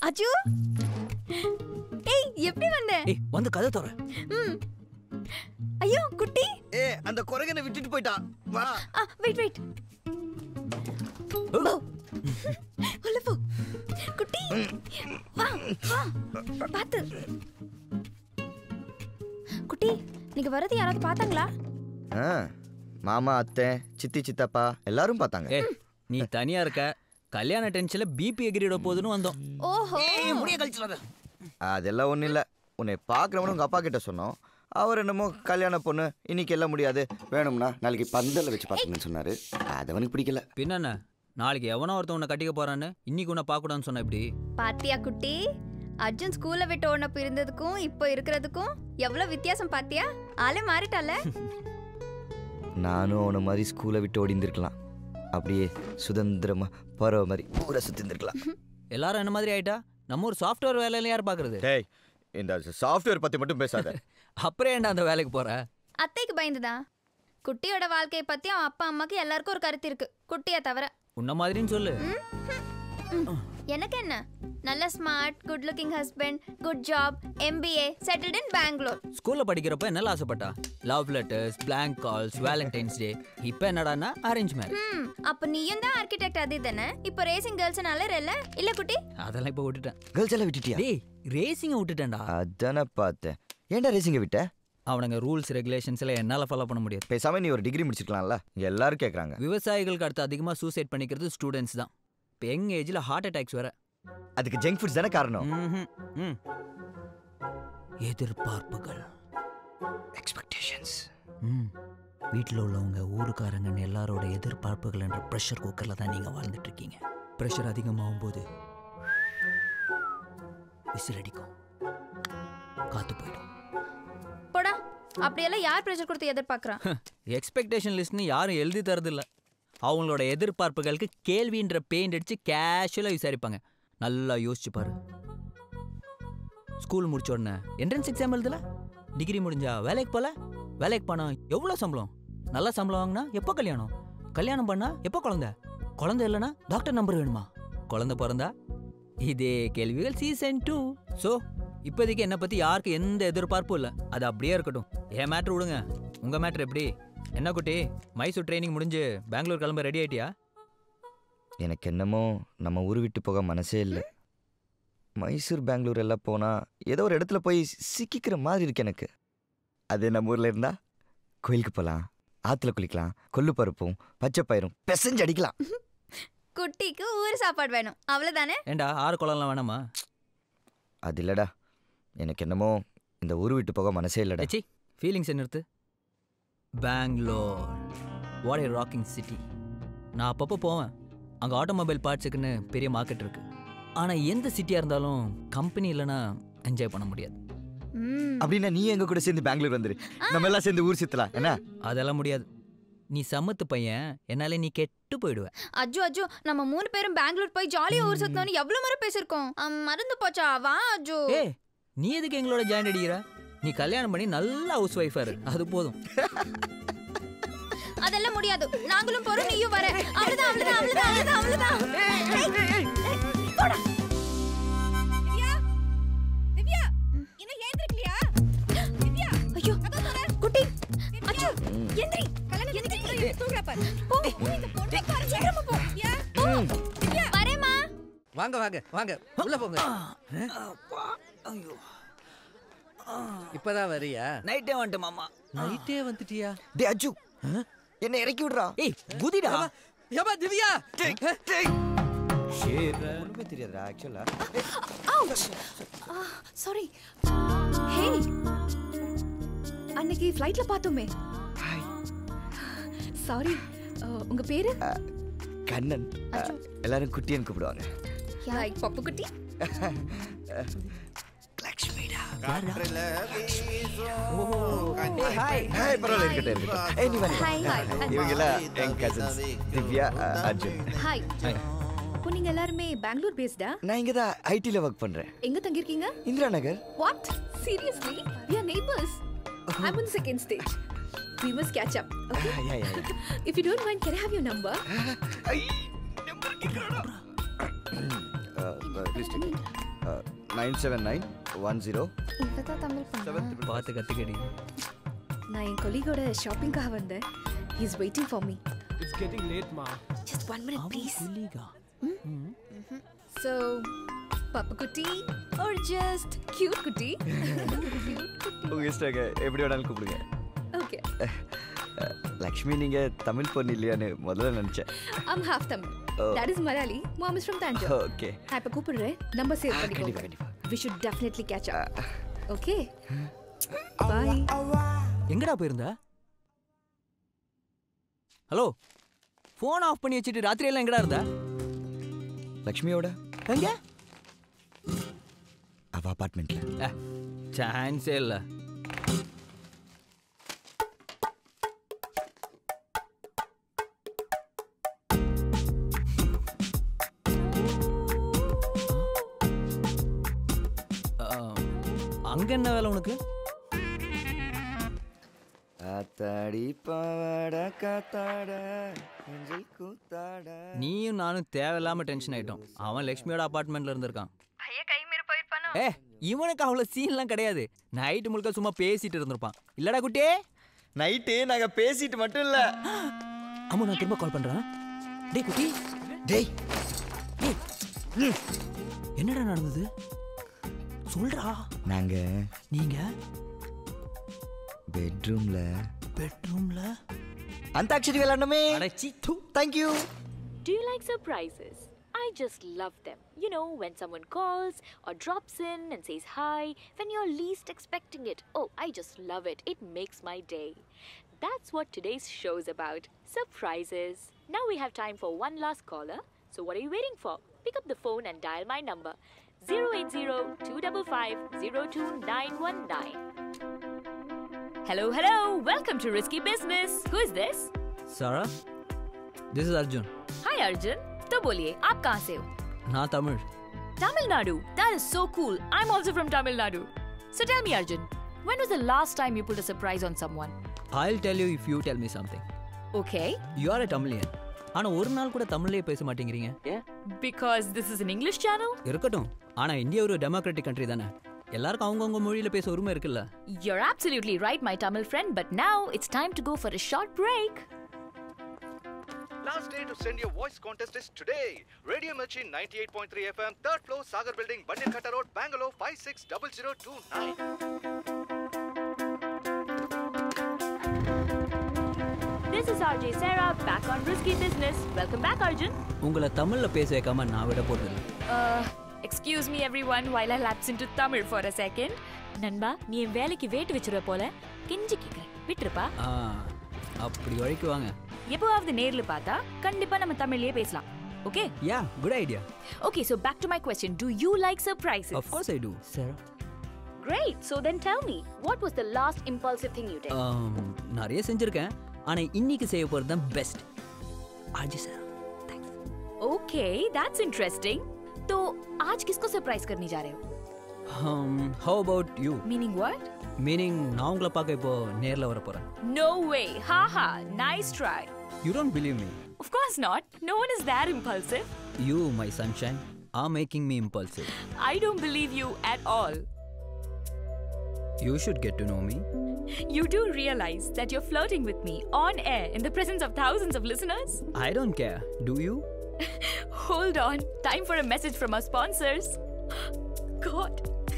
அஜு ஏய் எப்படி வந்த ஏய் வந்து கதை தர ம் ஐயோ குட்டி ஏ அந்த குரங்கனை விட்டுட்டு போயிட்டான் வா ஆ வெயிட் வெயிட் உள்ள போ குட்டி வா வா பாத்து குட்டி நீங்க வரது யாராவது பார்த்தாங்களா ஆ, மாமா அத்தை சித்தி சித்தப்பா எல்லாரும் பார்த்தாங்க ஏ நீ தனியா இருக்க கல்யாண டென்ஷன்ல பிபி எகிரிட போகுதுன்னு வந்தோம் ஓஹோ முடிய கழிச்சிடாத அதெல்லாம் ஒன்றும் இல்லை உன்னை பார்க்குறவனு உங்கள் அப்பா கிட்ட சொன்னோம் அவர் என்னமோ கல்யாண பொண்ணு இன்னைக்கு எல்லாம் முடியாது வேணும்னா நாளைக்கு பந்தல்ல வச்சு பார்த்துங்கன்னு சொன்னாரு அது அவனுக்கு பிடிக்கல பின்ன நாளைக்கு எவனோ ஒருத்தன் உன்னை கட்டிக்க போறான்னு இன்னைக்கு உன்னை பார்க்கக்கூடாதுன்னு சொன்ன இப்படி பாத்தியா குட்டி அர்ஜுன் ஸ்கூல்ல விட்டு ஓடினப்ப இருந்ததுக்கும் இப்போ இருக்கிறதுக்கும் எவ்வளவு வித்தியாசம் பாத்தியா ஆளே மாறிட்டால நானும் அவனை மாதிரி ஸ்கூலை விட்டு ஓடி இருந்திருக்கலாம் அப்படியே சுதந்திரமா பறவை மாதிரி ஊரை சுத்தி இருந்திருக்கலாம் எல்லாரும் என்ன மாதிரி ஆயிட்டா நம்ம ஒரு சாஃப்ட்வேர் வேலையில யார் பாக்குறது டேய் இந்த சாஃப்ட்வேர் பத்தி மட்டும் பேசாத அப்புறம் ஏன்டா அந்த வேலைக்கு போற அத்தைக்கு பயந்துதா குட்டியோட வாழ்க்கையை பத்தி அவன் அப்பா அம்மாக்கு எல்லாருக்கும் ஒரு கருத்து இருக்கு குட்டியை தவிர உன்ன மாதிரின்னு சொல்லு ம், எனக்கு என்ன நல்ல smart good looking husband good job MBA settled in Bangalore ஸ்கூல்ல படிக்கிறப்ப என்னல ஆசைப்பட்டா love letters blank calls Valentine's day இப்போ என்னடான்னா அரேஞ்ச் மேரேஜ் ம் அப்ப நீயும் தான் ஆர்கிடெக்ட் அது தானே இப்போ ரேசிங் கேர்ள்ஸ் நல்ல இல்ல குட்டி அதெல்லாம் இப்போ விட்டுட்டேன் கேர்ள்ஸ் எல்லாம் விட்டுட்டியா டேய் ரேசிங்கை விட்டுட்டேன்டா அதானே பார்த்தேன் ஏன்டா ரேசிங்க விட்ட அவனுங்க ரூல்ஸ் ரெகுலேஷன்ஸ் எல்லாம் என்னால ஃபாலோ பண்ண முடியாது பேசாம நீ ஒரு டிகிரி முடிச்சிருக்கலாம்ல இங்க எல்லாரும் கேக்குறாங்க விவசாயிகளுக்கு அடுத்து அதிகமா சூசைட் பண்ணிக்கிறது ஸ்டூடெண்ட்ஸ் தான் இப்போ யங் ஏஜ்ல ஹார்ட் அட்டாக்ஸ் வர அதுக்கு ஜங்க் ஃபுட்ஸ் தானே காரணம் ம்ஹும். ம். எதிர்பார்ப்புகள் எக்ஸ்பெக்டேஷன்ஸ் ம் வீட்டில் உள்ளவங்க ஊருக்காரங்கன்னு எல்லாரோட எதிர்பார்ப்புகள் என்ற ப்ரெஷர் குக்கரில் தான் நீங்கள் வாழ்ந்துட்டு இருக்கீங்க ப்ரெஷர் அதிகமாகும் போது விசில் அடிக்கும் காத்து போயிடும் போடா அப்படியெல்லாம் யார் ப்ரெஷர் கொடுத்து எதிர்பார்க்கறான் எக்ஸ்பெக்டேஷன் லிஸ்ட்னு யாரும் எழுதி தரதில்ல அவங்களோட எதிர்பார்ப்புகளுக்கு கேள்வின்ற பெயிண்ட் அடிச்சு கேஷுவலாக விசாரிப்பாங்க நல்லா யோசிச்சு பாரு ஸ்கூல் முடிச்ச உடனே என்ட்ரன்ஸ் எக்ஸாம் எழுதல டிகிரி முடிஞ்சா வேலைக்கு போல வேலைக்கு போனா எவ்வளோ சம்பளம் நல்ல சம்பளம் வாங்கினா எப்போ கல்யாணம் கல்யாணம் பண்ணா எப்போ குழந்தை குழந்தை இல்லைன்னா டாக்டர் நம்பர் வேணுமா குழந்தை பிறந்தா இதே கேள்விகள் சீசன் டூ ஸோ இப்போதைக்கு என்னை பற்றி யாருக்கு எந்த எதிர்பார்ப்பும் இல்லை அது அப்படியே இருக்கட்டும் என் மேட்ரு விடுங்க உங்கள் மேட்ரு எப்படி என்ன குட்டி மைசூர் ட்ரைனிங் முடிஞ்சு பெங்களூர் கிளம்ப ரெடி ஆயிட்டியா எனக்கு என்னமோ நம்ம ஊர் விட்டு போக மனசே இல்லை மைசூர் பெங்களூர் எல்லாம் போனால் ஏதோ ஒரு இடத்துல போய் சிக்கிக்கிற மாதிரி இருக்கு எனக்கு அது நம்ம ஊரில் இருந்தா கோயிலுக்கு போகலாம் ஆற்றுல குளிக்கலாம் கொள்ளு பருப்பும் பச்சை பயிரும் பெசஞ்சு அடிக்கலாம் குட்டிக்கு ஊர் சாப்பாடு வேணும் அவ்வளவுதானே ஏண்டா ஆறு குளம்லாம் வேணாமா அது இல்லடா எனக்கு என்னமோ இந்த ஊர் விட்டு போக மனசே இல்லடா ஏச்சி ஃபீலிங்ஸ் நிறுத்து Bangalore what a rocking city நான் அப்பப்போ போவேன் அங்கே ஆட்டோமொபைல் பார்ட்ஸுக்குன்னு பெரிய மார்க்கெட் இருக்கு ஆனால் எந்த சிட்டியாக இருந்தாலும் கம்பெனி இல்லைன்னா என்ஜாய் பண்ண முடியாது ம் அப்படின்னா நீ எங்க கூட சேர்ந்து பெங்களூர் வந்துரு நம்ம எல்லாம் சேர்ந்து ஊர் சுத்தலாம் என்ன அதெல்லாம் முடியாது நீ சமத்து பையன் என்னால நீ கெட்டு போயிடுவ அஜு அஜு நம்ம மூணு பேரும் பெங்களூர் போய் ஜாலியா ஊர் சுத்தணும்னு எவ்வளவு முறை பேசிருக்கோம் அம், மறந்து போச்சா வா அஜு ஏ நீ எதுக்கு எங்களோட ஜாயின் அடிக்கிற நீ கல்யாணம் பண்ணி நல்ல ஹவுஸ் ஒய்ஃபா இரு அது போதும் அதெல்லாம் முடியாது நாங்களும் போறோம் நீயும் வர அவ்வளவுதான் அவ்வளவுதான் அவ்வளவுதான் அவ்வளவுதான் அவ்வளவுதான் ஏய், ஏய், போடா திவ்யா இன்னும் ஏந்திருக்கலையா திவ்யா ஐயோ குட்டி அஜு ம். எந்திரி எந்திரி தூங்குறா பாரு போ இந்த பொண்ணை பாரு சீக்கிரமா போ திவ்யா போ வரேம்மா வாங்க வாங்க வாங்க உள்ள போங்க இப்பதான் வரியா நைட்டே வந்துட்டு மாமா நைட்டே வந்துட்டியா டே அஜு என்ன இறக்கி விடுறா ஏய் குதிடா ஏமா திவ்யா ஒண்ணுமே தெரியாதுடா ஆக்சுவலா சாரி ஹே அன்னைக்கு ஃப்ளைட்ல பார்த்தோமே சாரி உங்க பேரு கண்ணன் எல்லாரும் குட்டியன் கூப்பிடுவாங்க யாய் பப்பு குட்டி லக்ஷ்மிடா ஹாய் ஹாய் பரவாயில்ல இருக்கட்டும் இருக்கட்டும் ஏய் நீ வா, நீ வா. இவங்க எல்லாம் என் கசின்ஸ் திவ்யா அஹ், அர்ஜுன் ஹாய் இப்போ நீங்க எல்லாருமே பெங்களூர் பேஸ்டா நான் இங்க தான் ஐடில ஒர்க் பண்றேன் எங்க தங்கிருக்கீங்க Indira Nagar what seriously we are neighbors i'm on the second stage we must catch up okay Yeah, yeah, yeah. if you don't mind can i have your number I, number கேக்குறாடா. Ah, ah, please take it. Nine seven nine one zero இப்பதான் Tamil seven பண்ண பார்த்து கற்றுக்கடி நான் என் கொலீகோட ஷாப்பிங்காக வந்தேன் he is waiting for me It's getting late, ma. Just one minute please Pulika so Pappu குட்டி are just cute குட்டி உங்கள் இஷ்டங்க எப்படி வேணாலும் கூப்பிடுங்க ஓகே லக்ஷ்மி நீங்கள் தமிழ் பொண்ணு இல்லையான்னு முதல்ல நினச்சேன் I'm half Tamil Oh. That is Malayali mom is from தஞ்சோ ஓகே நான் இப்போ கூப்பிடுறேன் நம்பர் சேவ் கண்டிப்பா, பண்ணிக்கோங்க கண்டிப்பா. We should definitely catch up okay bye எங்கடா போயிருந்த ஹலோ ஃபோன் ஆஃப் பண்ணி வச்சுட்டு ராத்திரியெல்லாம் எங்கடா இருந்த லக்ஷ்மியோட எங்க அவ அப்பார்ட்மெண்ட்டில் சான்ஸே இல்லை அங்க என்ன வேலை உனக்கு காத்தாடி பாவாட காத்தாட நெஞ்சில் கூத்தாட நீயும் நானும் தேவையில்லாம டென்ஷன் ஆயிட்டோம் அவன் லக்ஷ்மியோட அபார்ட்மெண்ட்ல இருந்திருக்கான் ஐயா கை மீறி போயிருப்பானோ ஏ இவனுக்கு அவ்வளவு சீன்லாம் கிடையாது நைட்டு முழுக்க சும்மா பேசிட்டு இருந்திருப்பான் இல்லடா குட்டே நைட்டு நாங்கள் பேசிட்டு மட்டும் இல்லை அம்மா நான் திரும்ப கால் பண்றேன் டேய் குட்டி டேய் டேய் என்னடா நடந்தது சொல்றா நாங்கள் நீங்க பெட்ரூமில் பெட்ரூம்ல அந்தாட்சரி விளாடணுமே அடைச்சி தூ thank you Do you like surprises? I just love them. You know, when someone calls or drops in and says hi when you're least expecting it. Oh, I just love it. It makes my day. That's what today's show's about surprises. Now we have time for one last caller. So, what are you waiting for? Pick up the phone and dial my number 080 255 02919. Hello, hello. Welcome to Risky Business. Who is this? Sara this is Arjun Hi, Arjun. तो बोलिए आप कहाँ से हो நான் Tamil Tamil Nadu. That is so cool. I'm also from Tamil Nadu. So tell me, Arjun, when was the last time you pulled a surprise on someone? I'll tell you if you tell me something Okay. You are a Tamilian ஆனா ஒரு நாள் கூட தமிழ்லயே பேச மாட்டேங்கிறீங்க Because this is an English channel? இருக்கட்டும் ஆனா India ஒரு டெமோக்ராட்டிக் கண்ட்ரி தானே எல்லாருக்கும் அவங்கவுங்க மொழியில பேச உரிமை இருக்குல்ல You're absolutely right, my Tamil friend, but now it's time to go for a short break. Last day to send your voice contest is today. Radio Mirchi 98.3 FM, third floor, Sagar Building, Bandirkhatta Road, Bangalore 560029. This is RJ Sarah back on Risky Business. Welcome back, Arjun. உங்களை தமிழ்ல பேச வைக்காம நான் விட போறது Uh, excuse me, everyone, while I lapse into Tamil for a second. நண்பா நீ என் வேலைக்கு வேட்டு வச்சிருவ போல கெஞ்சி கேக்குறேன் விட்டுருப்பா ஆ அப்படி வழிக்கு வாங்க எப்போவாவது நேர்ல பார்த்தா கண்டிப்பா நம்ம தமிழ்லயே பேசலாம் okay yeah good idea Okay, so back to my question. Do you like surprises? Of course I do sir Great. So then tell me, what was the last impulsive thing you did? நிறைய செஞ்சிருக்கேன் ஆனா இன்னைக்கு செய்ய போறது தான் best ஆஜி sir Okay, that's interesting. तो आज किसको सरप्राइज करने जा रहे हो? How about you Meaning what? Meaning நான் உங்களை பார்க்க இப்போ நேர்ல வர போறேன் No way. Haha. Nice try. You don't believe me Of course not. No one is that impulsive. You my sunshine are making me impulsive I don't believe you at all. You should get to know me You do realize that you're flirting with me on air in the presence of thousands of listeners? I don't care do you Hold on. Time for a message from our sponsors. God.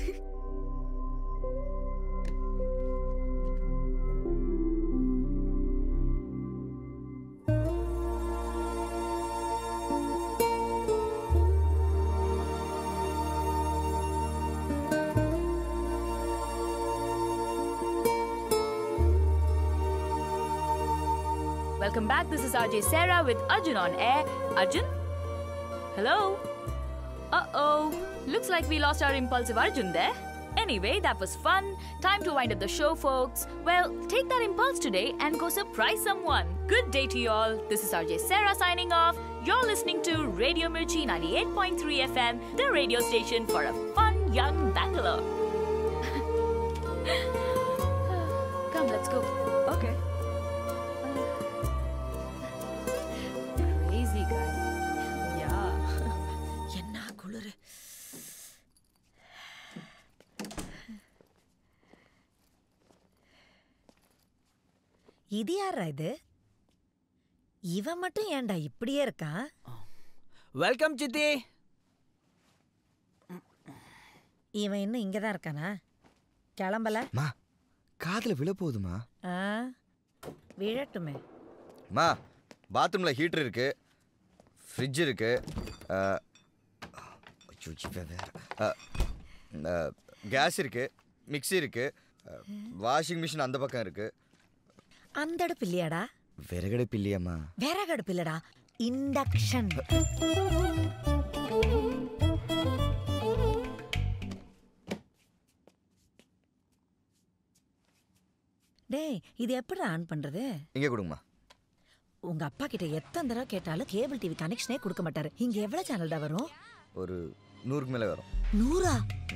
Welcome back. This is RJ Sarah with Arjun on air. Arjun? Hello? Uh oh. Looks like we lost our impulsive Arjun there. Anyway, that was fun. Time to wind up the show, folks. Well, take that impulse today and go surprise someone. Good day to you all. This is RJ Sarah signing off. You're listening to Radio Mirchi 98.3 FM, the radio station for a fun young Bangalore. Come, let's go. Okay. Crazy guy. Yeah. என்ன குளிரு இது யாரா இது இவன் மட்டும் ஏன்டா இப்படியே இருக்கான் வெல்கம் சித்தி இவன் இன்னும் இங்கே தான் இருக்கானா கிளம்பல மா காதில் விழ போகுதுமா ஆ விழட்டுமே மா பாத்ரூமில் ஹீட்டர் இருக்கு ஃப்ரிட்ஜ் இருக்கு அஹ், ஐயோ, இவன் வேற அஹ், அஹ், கேஸ் இருக்கு மிக்ஸி இருக்கு அஹ், வாஷிங் மிஷின் அந்த பக்கம் இருக்கு அந்த அடுப்பு இல்லையாடா விறகடுப்பு இல்லையாம்மா விறகு அடுப்பு இல்லடா இண்டக்ஷன் டேய் இது எப்படி ஆன் பண்றது இங்கே கொடுங்கம்மா உங்க அப்பா கிட்ட எத்தனை தடவை கேட்டாலும் கேபிள் டிவி கனெக்ஷனே கொடுக்க மாட்டாரு இங்க எவ்வளவு சேனல்டா வரும் ஒரு நூறுக்கு மேலே வரும் நூறா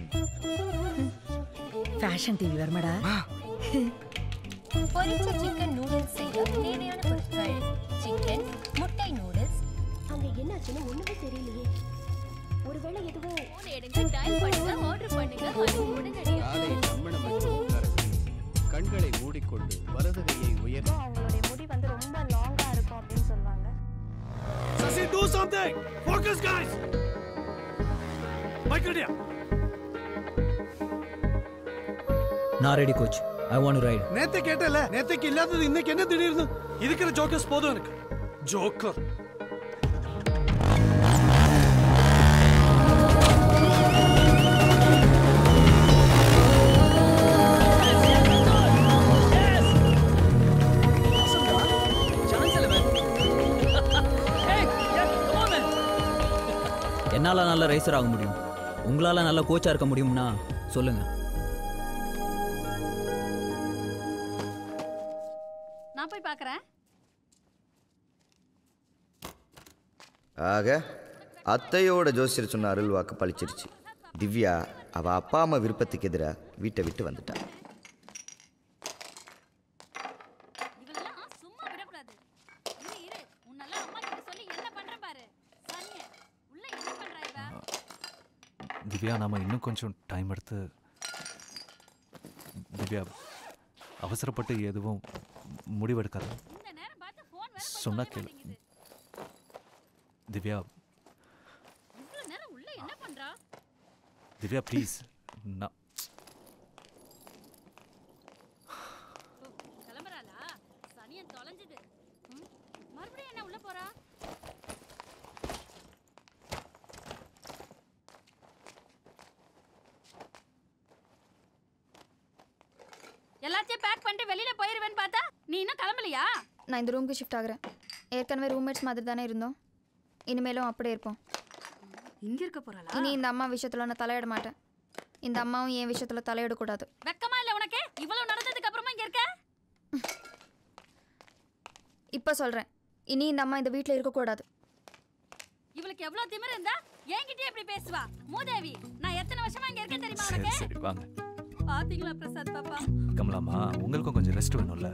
ஃபேஷன் டிவி வருமாடா பொரிச்ச சிக்கன் நூடுல்ஸ் செய்ய தேவையான பொருட்கள் சிக்கன் முட்டை நூடுல்ஸ் அங்க என்னாச்சுன்னு ஒண்ணுமே தெரியலையே ஒருவேளை எதுவும் போன் எடுங்க டயல் பண்ணுங்க ஆர்டர் பண்ணுங்க அது உடனடியா காலை கம்மணம் என்று உட்காரவில்லை கண்களை மூடிக்கொண்டு வலதுகையை உயர்த்தி அவங்களுடைய முடி வந்து ரொம்ப லாங்கா இருக்கும் அப்படின்னு சொல்லுவாங்க Sasi, do something! Focus, guys! Michael, dear. நான் ready coach I want right நேத்து கேட்டல நேத்துக்கு இல்லாதது இன்னைக்கு என்ன திடீர்னு இருக்கிற ஜோக்கர்ஸ் போதும் எனக்கு ஜோக்கர் என்னால் நல்ல ரேசர் ஆக முடியும் உங்களால் நல்ல கோச்சாக இருக்க முடியும்னா சொல்லுங்க நான் போய் பார்க்கறேன் ஆக அத்தையோட ஜோசியர் சொன்ன அருள் வாக்கு பழிச்சிருச்சு திவ்யா அவ அப்பா அம்மா விருப்பத்துக்கு எதிராக வீட்டை விட்டு வந்துட்டா இவளெல்லாம் சும்மா விடக்கூடாது இரு இரு உன்னெல்லாம் அம்மா கிட்ட சொல்லி என்ன பண்ற பாரு சனிய உள்ள என்ன பண்றா இவ திவ்யா நாம இன்னும் கொஞ்சம் டைம் எடுத்து திவ்யா அவசரப்பட்டு எதுவும் முடிவெடுக்காத இந்த நேரம் பார்த்து ஃபோன் வேற சொன்னா கேளு திவ்யா இவ்வளவு நேரம் உள்ள என்ன பண்றா திவ்யா ப்ளீஸ் நான் ஓ, கிளம்புறாளா சனியன் தொலைஞ்சது ம், மறுபடியும் என்ன உள்ள போறா எல்லாத்தையும் பேக் பண்ணிட்டு வெளியில போயிருவேன்னு பார்த்தா நீ இன்னும் கிளம்பலையா நான் இந்த ரூமுக்கு ஷிஃப்ட் ஆகுறேன் ஏற்கனவே ரூம்மேட்ஸ் மாதிரி தானே இருந்தோம் இனிமேலும் அப்படியே இருப்போம் இங்க இருக்க போறாளா இனி இந்த அம்மா விஷயத்துல நான் தலையிட மாட்டேன் இந்த அம்மாவும் என் விஷயத்துல தலையிடக்கூடாது வெக்கமா இல்ல உனக்கு இவ்வளவு நடந்ததுக்கு அப்புறமா இங்க இருக்க இப்போ சொல்றேன் இனி இந்த அம்மா இந்த வீட்டில் இருக்கக்கூடாது இவளுக்கு எவ்வளவு திமிரு இருந்தா என்கிட்டயே இப்படி பேசுவா மூதேவி நான் எத்தனை வருஷமா இங்க இருக்கேன் தெரியுமா சரி உனக்கு சரி வாங்க பாத்தீங்களா பிரசாத் பாப்பா கமலாமா உங்களுக்கும் கொஞ்சம் ரெஸ்ட் வேணும்ல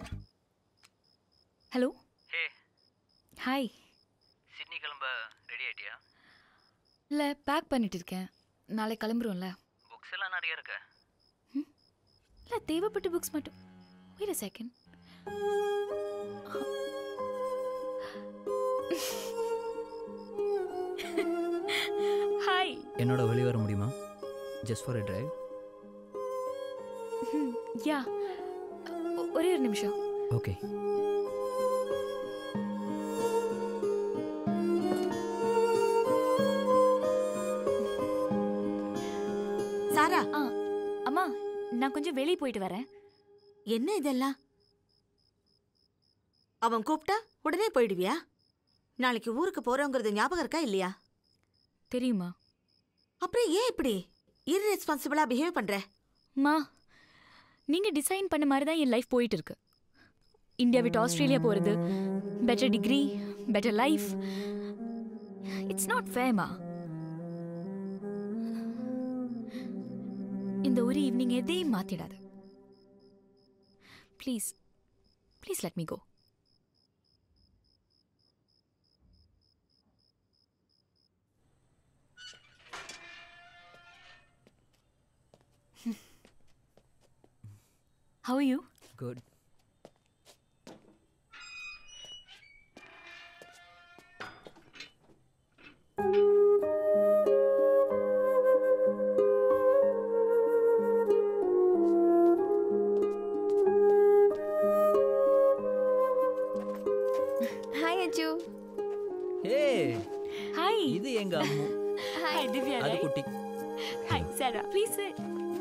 ஹலோ ஹே ஹாய் சிட்னி கிளம்ப ரெடி ஆயிட்டியா இல்லை பேக் பண்ணிட்டு இருக்கேன் நாளை கிளம்புறோம்ல புக்ஸ் எல்லாம் நிறைய இருக்கு இல்லை தேவைப்பட்ட புக்ஸ் மட்டும் வெயிட் செகண்ட் ஹாய் என்னோட வெளியே வர முடியுமா just for a drive yeah ஒரே ஒரு நிமிஷம் ஓகே சாரா ஆ அம்மா நான் கொஞ்சம் வெளியே போயிட்டு வரேன் என்ன இதெல்லாம் அவன் கூப்பிட்டா உடனே போயிடுவியா நாளைக்கு ஊருக்கு போறோங்கிறது ஞாபகம் இருக்கா இல்லையா தெரியுமா அப்புறம் ஏன் இப்படி இர்ரெஸ்பான்சிபிளா பிஹேவ் பண்ற மா நீங்க டிசைன் பண்ண மாதிரி தான் என் லைஃப் போயிட்டு இருக்கு இந்தியா விட்டு ஆஸ்திரேலியா போறது better degree better life it's not ஃபேமா இந்த ஒரு ஈவினிங் எதையும் மாத்திடாது please please let me go How are you? Good hi Aju hey Hi. இது எங்க அம்மு Hi, Divya, அது right? குட்டி Hi, Sarah. Please sit.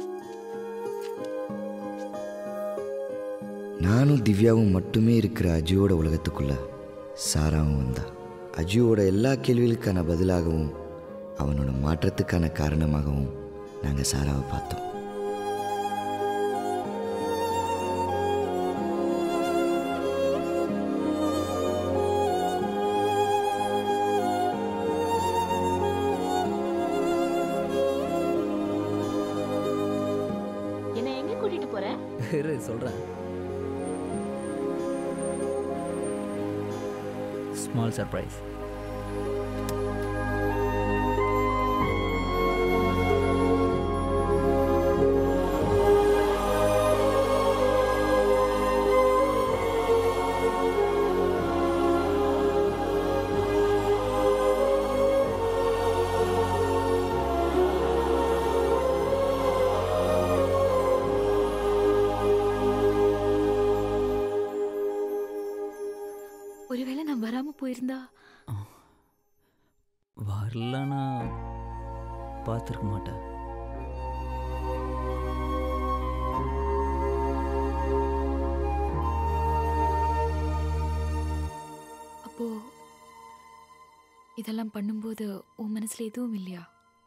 நானும் திவ்யாவும் மட்டுமே இருக்கிற அஜுவோட உலகத்துக்குள்ள சாராவும் வந்தா அஜுவோட எல்லா கேள்விகளுக்கான பதிலாகவும் அவனோட மாற்றத்துக்கான காரணமாகவும் நாங்கள் சாராவை பார்த்தோம் என்ன எங்க கூட்டிட்டு போற இரு சொல்கிறேன் ஸ்மால் சர்ப்ரைஸ் ஒருவேளை நான் வராம போயிருந்தா வரலனா பார்த்துருக்க மாட்டேன் அப்போ இதெல்லாம் பண்ணும்போது உன் மனசுல எதுவும் இல்லையா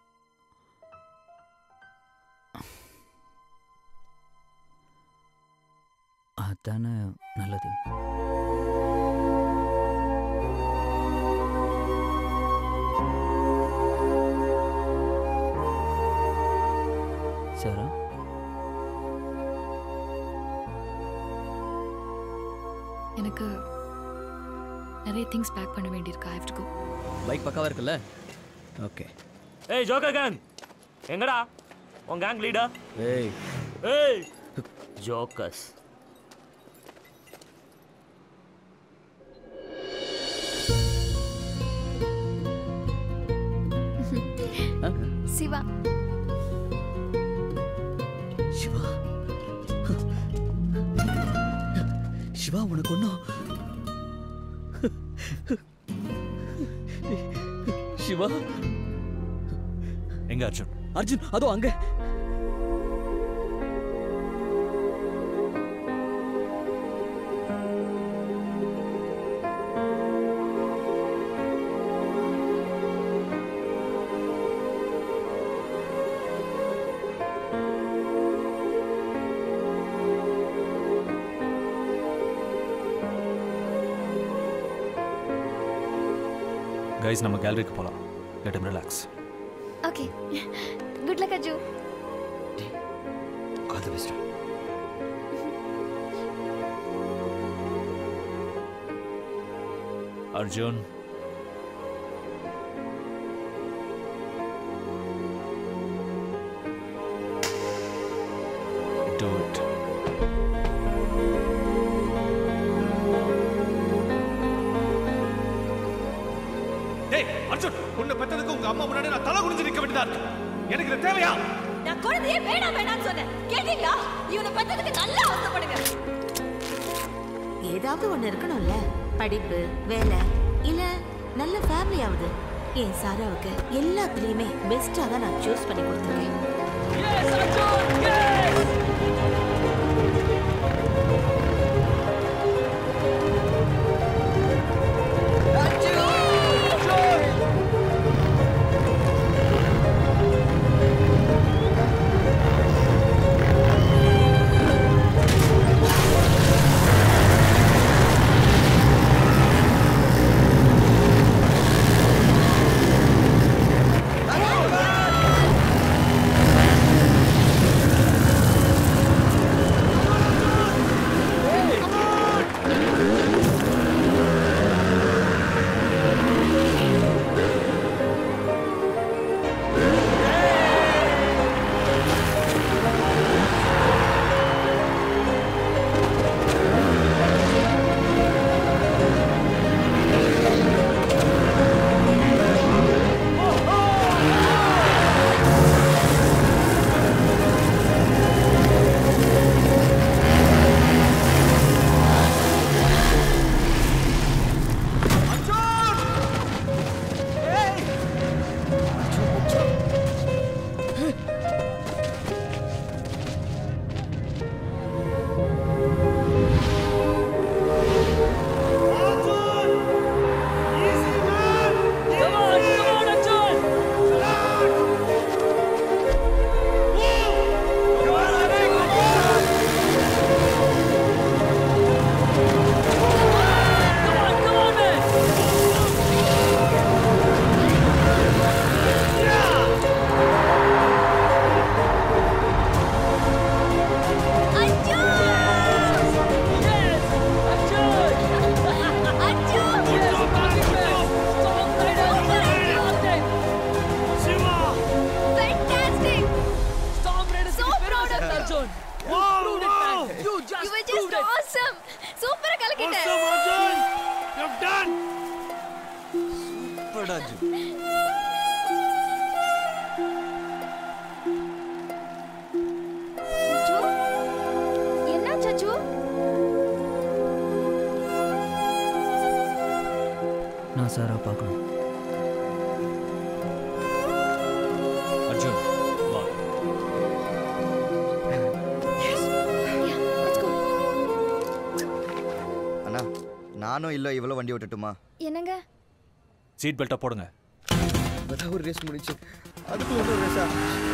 அதானே நல்லது சாரா எனக்கு நிறைய திங்ஸ் பேக் பண்ண வேண்டியிருக்கு I have to go bike பக்காவாக இருக்குல்ல ஓகே ஏய் ஜோக்கர் கேங் எங்கடா உன் கேங் லீடர் ஏய் ஏய் ஜோக்கர்ஸ் சிவா சிவா சிவா உனக்கு ஒன்றும் சிவா எங்க அர்ஜுன் அர்ஜுன் அதோ அங்க கைஸ் நம்ம கேலரிக்கு போகலாம் let him relax okay good luck Aju all the best Arjun Do it. டேய் அர்ஜுன் உன்னை பெற்றதுக்கு உங்க அம்மா முன்னாடி நான் தலை குனிஞ்சு நிக்க வேண்டியதா இருக்கு எனக்கு இது தேவையா நான் குழந்தையே வேணாம் வேணாம்னு சொன்னேன் கேட்டீங்களா இவனை பத்ததுக்கு நல்லா அவசப்படுங்க ஏதாவது ஒண்ணு இருக்கணும்ல படிப்பு வேலை இல்ல நல்ல ஃபேமிலி ஆகுது என் சாராவுக்கு எல்லாத்துலயுமே பெஸ்டா தான் நான் சூஸ் பண்ணி கொடுத்துருக்கேன் ஆ அர்ஜுன் அச்சோ என்னாச்சு அச்சு நான் சாரா பார்க்கணும் அர்ஜுன் வா அண்ணா நானும் இல்லை இவ்வளோ வண்டி ஓட்டட்டுமா என்னங்க சீட் பெல்ட்டை போடுங்க இப்போதான் ஒரு ரேஸ் முடிச்சு அதுக்கு ஒரு ரேஸா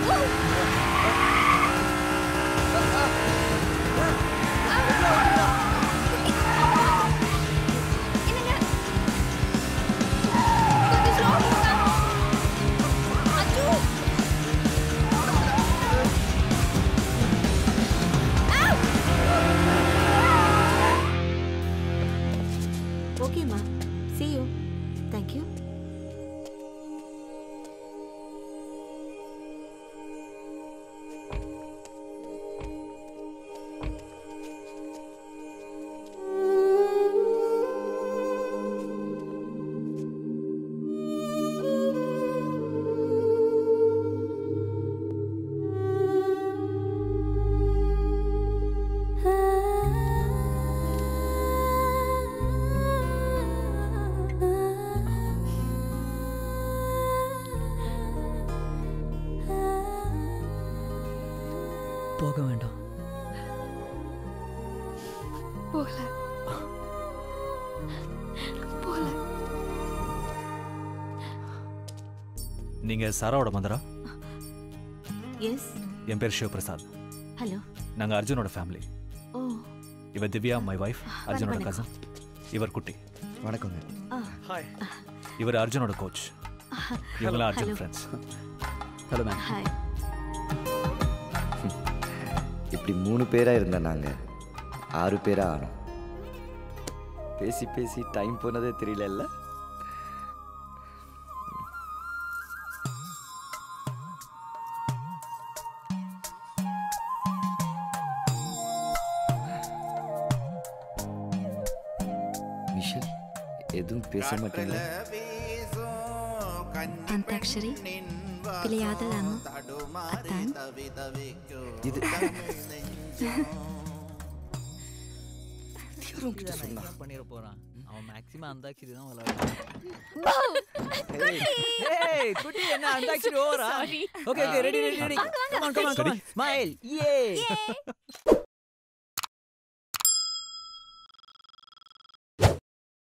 ஓகேம்மா see you thank you போக வேண்டாம் போகல போகல நீங்க சாராவோட மதரா எஸ் என் பேர் சிவபிரசாத் ஹலோ நாங்க அர்ஜுனோட ஃபேமிலி ஓ இவர் திவ்யா மை வைஃப் அர்ஜுனோட வணக்கம். கசன் இவர் குட்டி வணக்கங்க ஆ ஹாய் இவர் அர்ஜுனோட கோச் இவங்களாம் Arjun Hello. Friends hello ma'am hi இப்படி மூணு பேராக இருந்த நாங்கள் ஆறு பேராக ஆனோம் பேசி பேசி டைம் போனதே தெரியல மிஷல் எதுவும் பேச மாட்டீங்களா ಅಂತಾಕ್ಷರಿ ತಿಳಿಯಾದಳಾನು ಅತ್ತಾನ್ இது என்ன பண்ணிட போறான் அவன் மேக்ஸிமம் அந்தாக்ஷரி தான் விளையாடுவான் குட்டி ஏய் குட்டி என்ன அந்தாக்ஷரி ஓவரா Sorry. Okay okay ready ready ready come on come on come on smile யே